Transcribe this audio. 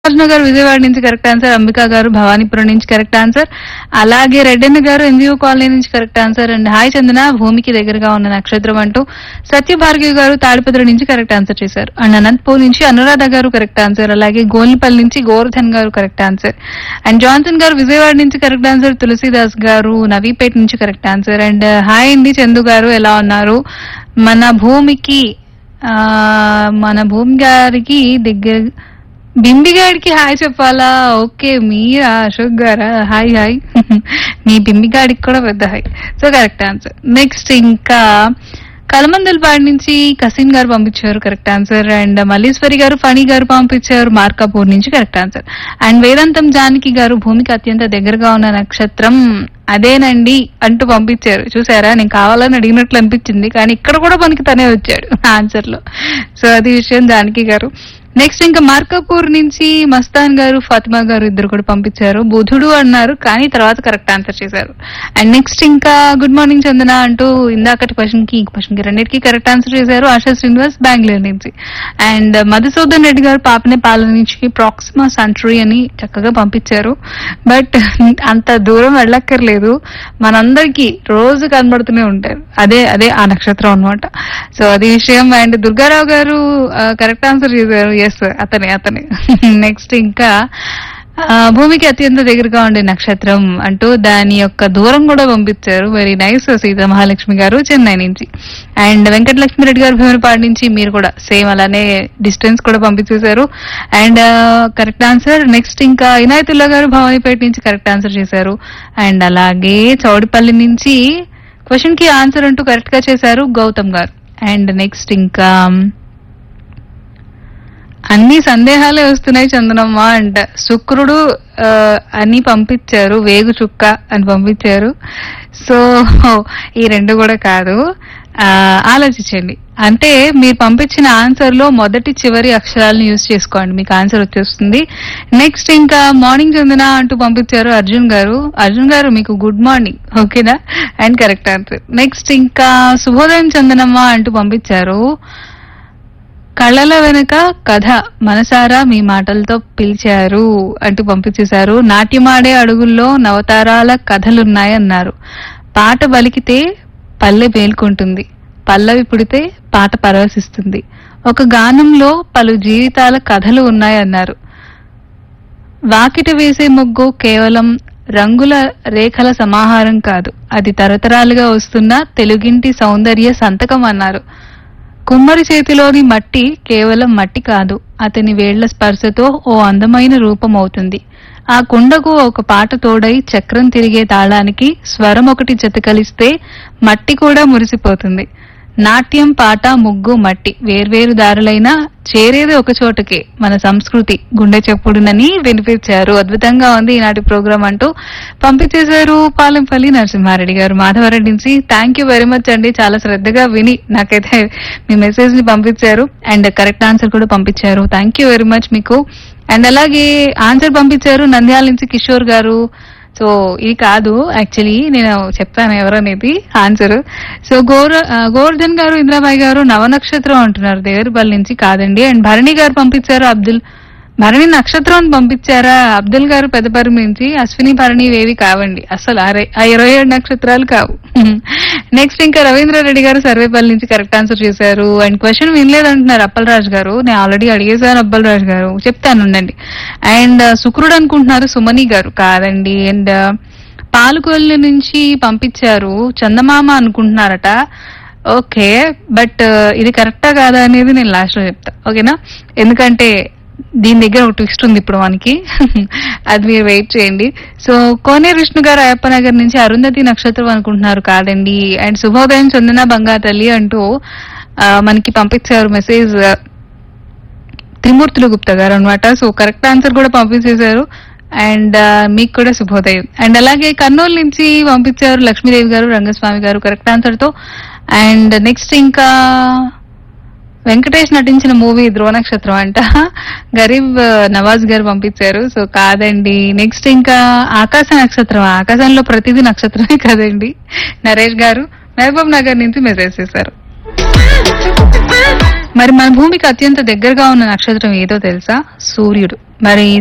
నాగార్జున గారు విజయవాడ నుంచి correct answer Ambika గారు భవానీపురం నుంచి కరెక్ట్ ఆన్సర్ అలాగే రెడ్డన్న గారు ఎన్జిఓ కాలనీ నుంచి correct answer and hi Chandana భూమికి దగ్గరగా ఉన్న నక్షత్రం అంటూ సత్యభార్గవి గారు తాడిపత్రి నుంచి కరెక్ట్ ఆన్సర్ చేశారు అండ్ అనంతపూర్ నుంచి అనురాధ గారు కరెక్ట్ ఆన్సర్ అలాగే గోల్నిపల్లి నుంచి గోవర్ధన్ గారు కరెక్ట్ ఆన్సర్ అండ్ జాన్సన్ గారు విజయవాడ నుంచి కరెక్ట్ ఆన్సర్ తులసీదాస్ గారు నవీపేట నుంచి కరెక్ట్ ఆన్సర్ అండ్ హాయ్ అండి చందు గారు ఎలా ఉన్నారు మన భూమికి ఆ మన భూమి గారికి దగ్గర బింబి గారికి హాయ్ చెప్పాలా ఓకే మీరా అశోక్ గారా హాయ్ హాయ్ మీ బింబి గాడికి కూడా పెద్ద hi so correct answer next ఇంకా కలమందలపాడు నుంచి కసిన్ గారు పంపించారు కరెక్ట్ ఆన్సర్ అండ్ మల్లీశ్వరి గారు ఫణి గారు పంపించారు మార్కాపూర్ నుంచి కరెక్ట్ ఆన్సర్ అండ్ వేదాంతం జానకి గారు భూమికి అత్యంత దగ్గరగా ఉన్న నక్షత్రం అదేనండి అంటూ పంపించారు చూసారా నేను కావాలని అడిగినట్లు అనిపించింది కానీ ఇక్కడ కూడా మనకి తనే వచ్చాడు ఆన్సర్ లో సో అది విషయం జానకి గారు నెక్స్ట్ ఇంకా మార్కాపూర్ నుంచి మస్తాన్ గారు ఫాతిమా గారు ఇద్దరు కూడా పంపించారు బుధుడు అన్నారు కానీ తర్వాత కరెక్ట్ ఆన్సర్ చేశారు అండ్ నెక్స్ట్ ఇంకా గుడ్ మార్నింగ్ చందన అంటూ ఇందాకటి క్వశ్చన్ కి క్వశ్చన్ కి రెండింటికి కరెక్ట్ ఆన్సర్ చేశారు ఆశా శ్రీనివాస్ బెంగళూరు నుంచి అండ్ మధుసూదన్ రెడ్డి గారు పాపనే పాలన నుంచి ప్రాక్సిమా సంట్రీ అని చక్కగా పంపించారు బట్ అంత దూరం వెళ్ళక్కర్లేదు మనందరికీ రోజు కనబడుతూనే ఉంటారు అదే అదే ఆ నక్షత్రం అన్నమాట సో అది విషయం అండ్ దుర్గారావు గారు కరెక్ట్ ఆన్సర్ చేశారు ఎస్ అతనే అతనే నెక్స్ట్ ఇంకా ఆ, భూమికి అత్యంత దగ్గరగా ఉండే నక్షత్రం అంటూ దాని యొక్క దూరం కూడా పంపించారు వెరీ నైస్ సీతా మహాలక్ష్మి గారు చెన్నై నుంచి అండ్ వెంకటలక్ష్మి రెడ్డి గారు భీమనపాడు నుంచి మీరు కూడా సేమ్ అలానే డిస్టెన్స్ కూడా పంపించేశారు అండ్ కరెక్ట్ ఆన్సర్ నెక్స్ట్ ఇంకా ఇనాయతుల్లా గారు భవానీపేట నుంచి కరెక్ట్ ఆన్సర్ చేశారు అండ్ అలాగే చౌడిపల్లి నుంచి క్వశ్చన్ కి ఆన్సర్ అంటూ కరెక్ట్ గా చేశారు గౌతమ్ గారు అండ్ నెక్స్ట్ ఇంకా అన్ని సందేహాలే వస్తున్నాయి చందనమ్మ అంట శుక్రుడు ఆ, అని పంపించారు వేగు చుక్క అని పంపించారు సో ఈ రెండు కూడా కాదు ఆ, ఆలోచించండి అంటే మీరు పంపించిన ఆన్సర్ లో మొదటి చివరి అక్షరాలను యూజ్ చేసుకోండి మీకు ఆన్సర్ వచ్చేస్తుంది నెక్స్ట్ ఇంకా మార్నింగ్ చందన అంటూ పంపించారు అర్జున్ గారు అర్జున్ గారు మీకు గుడ్ మార్నింగ్ ఓకేనా అండ్ కరెక్ట్ ఆన్సర్ నెక్స్ట్ ఇంకా శుభోదయం చందనమ్మ అంటూ పంపించారు కళ్ళల వెనుక కథ మనసారా మీ మాటలతో పిలిచారు అంటూ పంపించేశారు నాట్యమాడే అడుగుల్లో నవతారాల కథలున్నాయన్నారు పాట బలికితే పల్లె మేల్కొంటుంది పల్లవి పుడితే పాట పరవశిస్తుంది ఒక గానంలో పలు జీవితాల కథలు ఉన్నాయన్నారు వాకిట వేసే ముగ్గు కేవలం రంగుల రేఖల సమాహారం కాదు అది తరతరాలుగా వస్తున్న తెలుగింటి సౌందర్య సంతకం అన్నారు కుమ్మరి చేతిలోని మట్టి కేవలం మట్టి కాదు అతని వేళ్ల స్పర్శతో ఓ అందమైన రూపం అవుతుంది ఆ కుండకు ఒక పాట తోడై చక్రం తిరిగే తాళానికి స్వరం ఒకటి జత కలిస్తే మట్టి కూడా మురిసిపోతుంది నాట్యం పాట ముగ్గు మట్టి వేర్వేరు దారులైనా చేరేది ఒక చోటకే మన సంస్కృతి గుండె చెప్పుడునని వినిపించారు అద్భుతంగా ఉంది ఈనాటి ప్రోగ్రామ్ అంటూ పంపించేశారు పాలెంపల్లి నరసింహారెడ్డి గారు మాధవరెడ్డి నుంచి థ్యాంక్ యూ వెరీ మచ్ అండి చాలా శ్రద్ధగా విని నాకైతే మీ మెసేజ్ ని పంపించారు అండ్ కరెక్ట్ ఆన్సర్ కూడా పంపించారు థ్యాంక్ యూ వెరీ మచ్ మీకు అండ్ అలాగే ఆన్సర్ పంపించారు నంద్యాల నుంచి కిషోర్ గారు సో ఇది కాదు యాక్చువల్లీ నేను చెప్తాను ఎవరనేది ఆన్సర్ సో గోర ఆ, గోవర్ధన్ గారు ఇంద్రాబాయి గారు నవనక్షత్రం అంటున్నారు దేవరపల్లి నుంచి కాదండి అండ్ భరణి గారు పంపించారు అబ్దుల్ భరణి నక్షత్రం అని పంపించారా అబ్దుల్ గారు పెద్దపరి నుంచి అశ్విని భరణి ఇవేవి కావండి అసలు అరే ఆ ఇరవై ఏడు నక్షత్రాలు కావు నెక్స్ట్ ఇంకా రవీంద్ర రెడ్డి గారు సర్వేపల్లి నుంచి కరెక్ట్ ఆన్సర్ చేశారు అండ్ క్వశ్చన్ వినలేదంటున్నారు అప్పలరాజు గారు నేను ఆల్రెడీ అడిగేశాను అప్పలరాజు గారు చెప్తాను ఉండండి అండ్ శుక్రుడు అనుకుంటున్నారు సుమని గారు కాదండి అండ్ పాలకొల్లు నుంచి పంపించారు చందమామ అనుకుంటున్నారట ఓకే బట్ ఇది కరెక్టా కాదా అనేది నేను లాస్ట్ లో చెప్తా ఓకేనా ఎందుకంటే దీని దగ్గర ఒక ట్విస్ట్ ఉంది ఇప్పుడు మనకి అది మీరు వెయిట్ చేయండి సో కోనే విష్ణు గారు అయ్యప్ప నగర్ నుంచి అరుంధతి నక్షత్రం అనుకుంటున్నారు కాదండి అండ్ శుభోదయం చందన బంగా తల్లి అంటూ ఆ, మనకి పంపించారు మెసేజ్ త్రిమూర్తులు గుప్తా గారు అనమాట సో కరెక్ట్ ఆన్సర్ కూడా పంపించేశారు అండ్ మీకు కూడా శుభోదయం అండ్ అలాగే కర్నూలు నుంచి పంపించారు లక్ష్మీదేవి గారు రంగస్వామి గారు కరెక్ట్ ఆన్సర్ తో అండ్ నెక్స్ట్ ఇంకా వెంకటేష్ నటించిన మూవీ ధ్రువ నక్షత్రం అంట గరీబ్ నవాజ్ గారు పంపించారు సో కాదండి నెక్స్ట్ ఇంకా ఆకాశ నక్షత్రం ఆకాశంలో ప్రతిదీ నక్షత్రమే కదండి నరేష్ గారు మహబూబ్ నగర్ నుంచి మెసేజ్ చేశారు మరి మన భూమికి అత్యంత దగ్గరగా ఉన్న నక్షత్రం ఏదో తెలుసా సూర్యుడు మరి